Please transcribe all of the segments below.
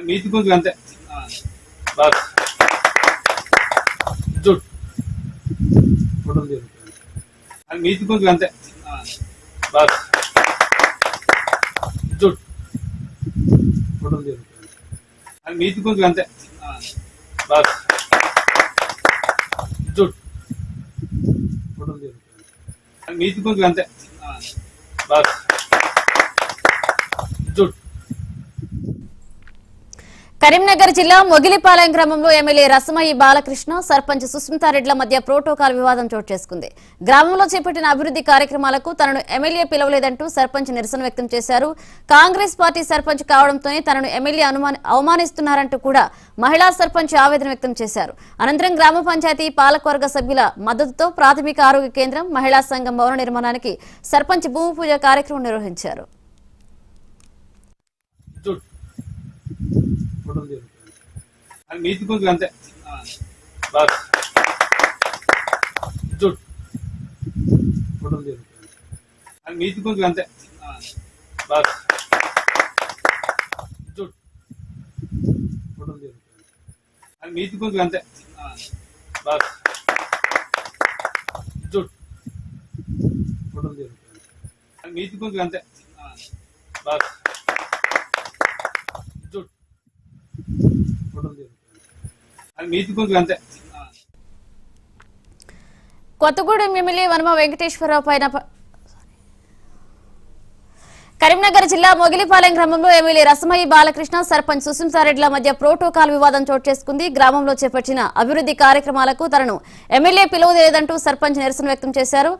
మీతి కొంచెం అంతే bus jute ఫోటోలు తీయండి. అది మీతి కొంచెం అంతే బస్ జుట్ ఫోటోలు తీయండి. అది మీతి కొంచెం అంతే బస్ జుట్ ఫోటోలు తీయండి. అది మీతి కొంచెం అంతే బస్ జుట్ కరీంనగర్ జిల్లా మొగిలిపాలెం గ్రామంలో ఎమ్మెల్యే రసమయ్యి బాలకృష్ణ సర్పంచ్ సుస్మితారెడ్ల మధ్య ప్రోటోకాల్ వివాదం చోటు చేసుకుంది గ్రామంలో చేపట్టిన అభివృద్ధి కార్యక్రమాలకు తనను ఎమ్మెల్యే పిలవలేదంటూ సర్పంచ్ నిరసన వ్యక్తం చేశారు కాంగ్రెస్ పార్టీ సర్పంచ్ కావడంతోనే తనను ఎమ్మెల్యే అనుమాని- అవమానిస్తున్నారంటూ కూడా మహిళా సర్పంచ్ ఆవేదన వ్యక్తం చేశారు అనంతరం గ్రామ పంచాయతీ పాలకవర్గ సభ్యుల మద్దతుతో ప్రాథమిక ఆరోగ్య కేంద్రం మహిళా సంఘం భవన నిర్మాణానికి సర్పంచ్ భూమి పూజ కార్యక్రమం నిర్వహించారు జుట్ ఫోటోలు తీయండి. అది మీతి కొంచెం అంతే బస్ జుట్ ఫోటోలు తీయండి. అది మీతి కొంచెం అంతే బస్ జుట్ ఫోటోలు తీయండి. అది మీతి కొంచెం అంతే బస్ జుట్ ఫోటోలు తీయండి. అది మీతి కొంచెం అంతే బస్ జుట్ ఫోటోలు తీయండి. అది మీతి కొంచెం అంతే కొత్తగూడెం ఎమ్మెల్యే వనమ వెంకటేశ్వరరావు పైన ప- కరీంనగర్ జిల్లా మొగిలిపాలెం గ్రామంలో ఎమ్మెల్యే రసమయ్య బాలకృష్ణ సర్పంచ్ సుసింసారెడ్ల మధ్య ప్రోటోకాల్ వివాదం చోటు చేసుకుంది గ్రామంలో చేపట్టిన అభివృద్ధి కార్యక్రమాలకు తనను ఎమ్మెల్యే పిలువలేదంటూ సర్పంచ్ నిరసన వ్యక్తం చేశారు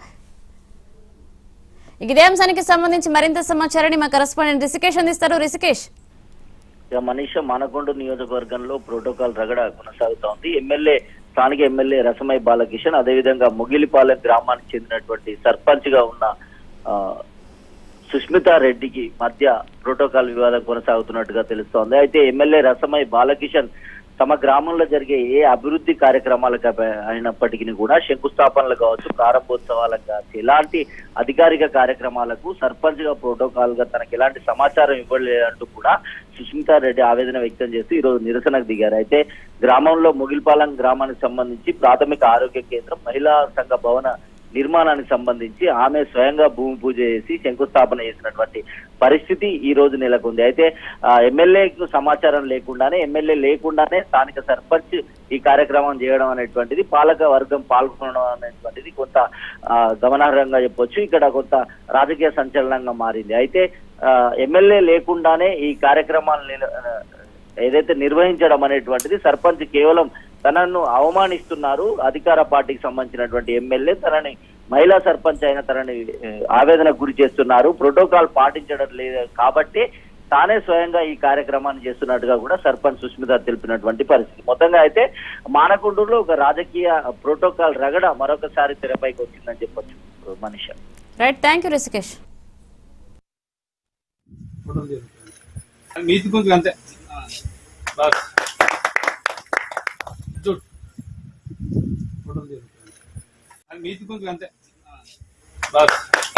ఇక ఇదే అంశానికి సంబంధించి మరింత సమాచారాన్ని మా కరెస్పాండెంట్ రిషికేష్ అందిస్తారు రిషికేష్ ఇక మనీష మానకొండ నియోజకవర్గంలో ప్రోటోకాల్ రగడ కొనసాగుతోంది ఎమ్మెల్యే స్థానిక ఎమ్మెల్యే రసమై బాలకిషన్ అదేవిధంగా ముగిలిపాలెం గ్రామానికి చెందినటువంటి సర్పంచ్ గా ఉన్న ఆ, సుష్మితా రెడ్డికి మధ్య ప్రోటోకాల్ వివాదం కొనసాగుతున్నట్టుగా తెలుస్తోంది అయితే ఎమ్మెల్యే రసమై బాలకిషన్ తమ గ్రామంలో జరిగే ఏ అభివృద్ధి కార్యక్రమాలకు అప- అయినప్పటికీ కూడా శంకుస్థాపనలు కావచ్చు ప్రారంభోత్సవాలకు కావచ్చు ఎలాంటి అధికారిక కార్యక్రమాలకు సర్పంచ్ గా ప్రోటోకాల్ గా తనకి ఎలాంటి సమాచారం ఇవ్వలేదంటూ కూడా సుష్మితా రెడ్డి ఆవేదన వ్యక్తం చేస్తూ ఈ రోజు నిరసనకు దిగారు అయితే గ్రామంలో ముగిల్పాలెం గ్రామానికి సంబంధించి ప్రాథమిక ఆరోగ్య కేంద్రం మహిళా సంఘ భవన నిర్మాణానికి సంబంధించి ఆమె స్వయంగా భూమి పూజ చేసి శంకుస్థాపన చేసినటువంటి పరిస్థితి ఈ రోజు నెలకొంది అయితే ఆ, ఎమ్మెల్యేకు సమాచారం లేకుండానే ఎమ్మెల్యే లేకుండానే స్థానిక సర్పంచ్ ఈ కార్యక్రమం చేయడం అనేటువంటిది పాలక వర్గం పాల్గొనడం అనేటువంటిది కొంత ఆ, గమనార్హంగా చెప్పొచ్చు ఇక్కడ కొంత రాజకీయ సంచలనంగా మారింది అయితే ఆ, ఎమ్మెల్యే లేకుండానే ఈ కార్యక్రమాలు నిల- ఆ, ఏదైతే నిర్వహించడం అనేటువంటిది సర్పంచ్ కేవలం తనను అవమానిస్తున్నారు అధికార పార్టీకి సంబంధించినటువంటి ఎమ్మెల్యే తనని మహిళా సర్పంచ్ అయిన తనని ఏ, ఆవేదనకు గురి చేస్తున్నారు ప్రోటోకాల్ పాటించడం లేదు కాబట్టి తానే స్వయంగా ఈ కార్యక్రమాన్ని చేస్తున్నట్టుగా కూడా సర్పంచ్ సుస్మిత తెలిపినటువంటి పరిస్థితి మొత్తంగా అయితే మానకొండూరులో ఒక రాజకీయ ప్రోటోకాల్ రగడ మరొకసారి తెరపైకి వచ్చిందని చెప్పొచ్చు మనిషి రైట్ థ్యాంక్ యూ రిషికేష్ ఫోటోలు తీయండి. అది మీతి కొంచెం అంతే బస్ జుట్ ఫోటోలు తీయండి. అది మీతి కొంచెం అంతే బస్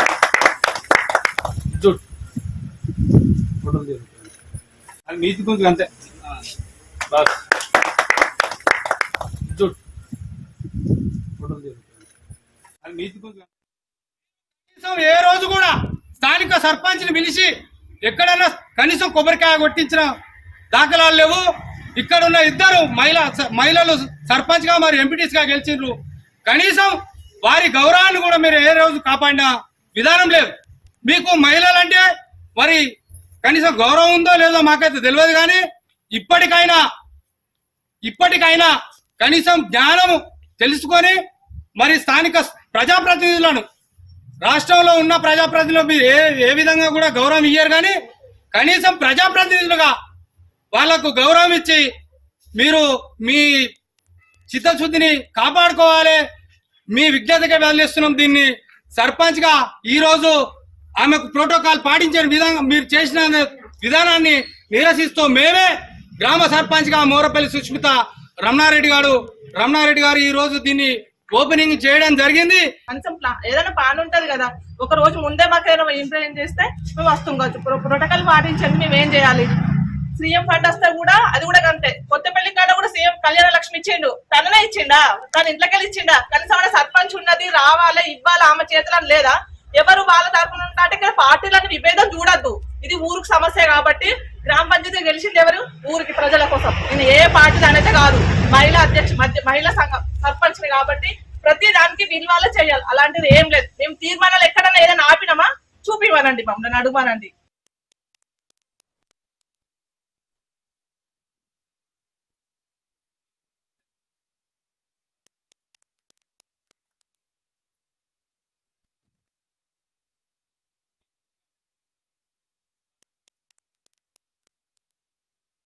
జుట్ ఫోటోలు తీయండి. అది మీతి కొంచెం అంతే బస్ జుట్ ఫోటోలు తీయండి. అది మీతి కొంచెం కనీసం ఏ రోజు కూడా స్థానిక సర్పంచ్ని పిలిచి ఎక్కడైనా కనీసం కొబ్బరికాయ కొట్టించిన దాఖలాలు లేవు ఇక్కడ ఉన్న ఇద్దరు మహిళ మహిళలు సర్పంచ్ గా మరి ఎంపీటీస్ గా గెలిచిండ్రు కనీసం వారి గౌరవాన్ని కూడా మీరు ఏ రోజు కాపాడిన విధానం లేదు మీకు మహిళలంటే మరి కనీసం గౌరవం ఉందో లేదో మాకైతే తెలియదు కానీ ఇప్పటికైనా ఇప్పటికైనా కనీసం జ్ఞానము తెలుసుకొని మరి స్థానిక ప్రజాప్రతినిధులను రాష్ట్రంలో ఉన్న ప్రజాప్రతినిధులు మీరు ఏ ఏ విధంగా కూడా గౌరవం ఇయ్యరు కానీ కనీసం ప్రజాప్రతినిధులుగా వాళ్లకు గౌరవం ఇచ్చి మీరు మీ చిత్తశుద్ధిని కాపాడుకోవాలి మీ విజ్ఞతగా వదిలేస్తున్నాం దీన్ని సర్పంచ్ గా ఈ రోజు ఆమెకు ప్రోటోకాల్ పాటించిన విధంగా మీరు చేసిన విధానాన్ని నిరసిస్తూ మేమే గ్రామ సర్పంచ్ గా మోరపల్లి సుష్మిత రమణారెడ్డి గారు రమణారెడ్డి గారు ఈ రోజు దీన్ని ఓపెనింగ్ చేయడం జరిగింది కనీసం ప్లా ఏదైనా ప్లాన్ ఉంటది కదా ఒక రోజు ముందే మాకు ఏదైనా ఇంప్లిమెంట్ చేస్తే మేము వస్తాం కావచ్చు ప్రో- ప్రోటోకాల్ పాటించండి మేము ఏం చేయాలి సీఎం ఫండ్ వస్తే కూడా అది కూడా అంతే కొత్తపల్లి కాడ కూడా సీఎం కళ్యాణ లక్ష్మి ఇచ్చిండు తననే ఇచ్చిండా తన ఇంట్లోకెళ్ళి ఇచ్చిండా కనీసం ఆడ సర్పంచ్ ఉన్నది రావాలి ఇవ్వాలి ఆమె చేతులని లేదా ఎవరు వాళ్ళ తరపున అంటే ఇక్కడ పార్టీలను విభేదం చూడద్దు ఇది ఊరికి సమస్య కాబట్టి గ్రామ పంచాయతీ గెలిచింది ఎవరు ఊరికి ప్రజల కోసం నేను ఏ పార్టీ అనేది కాదు మహిళా అధ్యక్ష మధ్య మహిళా సంఘం సర్పంచ్ కాబట్టి ప్రతి దానికి విలువలే చేయాలి అలాంటిది ఏం లేదు మేము తీర్మానాలు ఎక్కడైనా ఏదైనా ఆపినామా చూపివ్వనండి మమ్మల్ని అడుగుమనండి